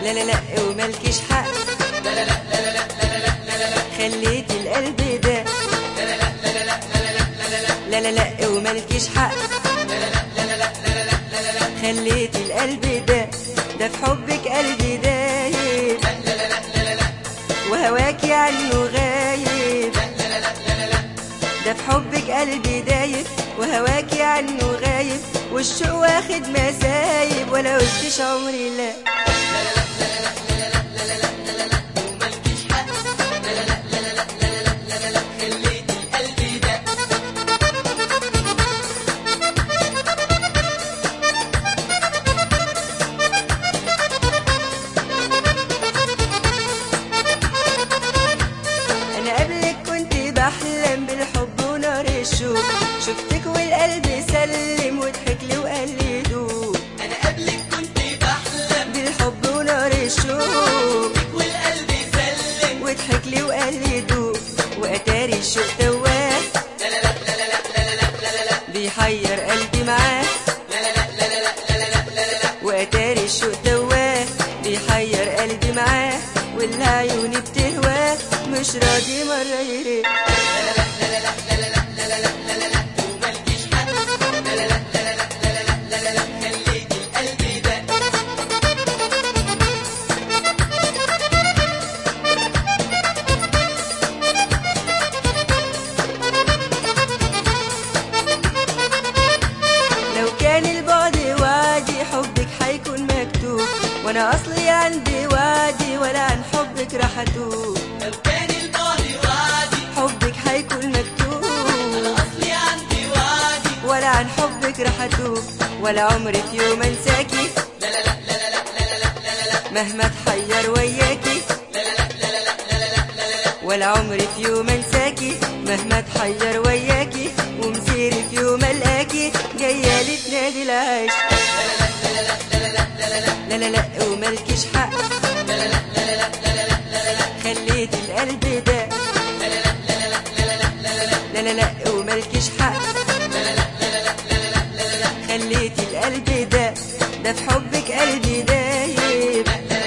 لا لا لا وملكش حق خليت القلب ده لا لا لا وملكش حق خليت القلب ده ده في حبك قلبي دايب وهواكي عنه غايب ده في حبك قلبي دايب وهواكي عنه غايب والشوق واخد مسايب ولا قلتش عمري لا انا قبلك كنت بحلم بالحب ونار الشوق شفتك والقلب سلم وضحك لي وقال لي دوب انا قبلك كنت بحلم بالحب ونار الشوق والقلب يسلم وضحك لي وقال لي دوب واتاري الشوق تواه بيحير قلبي معاه واتاري الشوق تواه بيحير قلبي معاه واللي عيوني بتهواه مش راضي مرة يريد وملكش حد خليت القلب ده لو كان البعد وعدي حبك حيكون مكتوب وانا اصلي عندي وعدي ولا عن حبك راح اتوب لو كان البعد وعدي حبك حيكون مكتوب اصلي عندي وعدي ولا عن حبك راح اتوب ولا عمري في يوم انساكي مهما اتحير وياكي ولا عمري في يوم انساكي مهما اتحير وياكي ومسيري في يوم القاكي جايه لي تنادي العيش لا لا لا وملكش حق خليت القلب ده لا لا لا وملكش حق خليت القلب ده ده في حبك قلبي دايب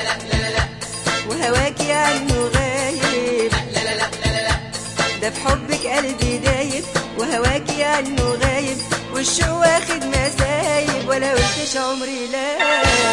وهواكي عنه غايب ده في حبك قلبي دايب وهواكي عنه غايب والشوق واخد مسايب ولا قلتش عمري لا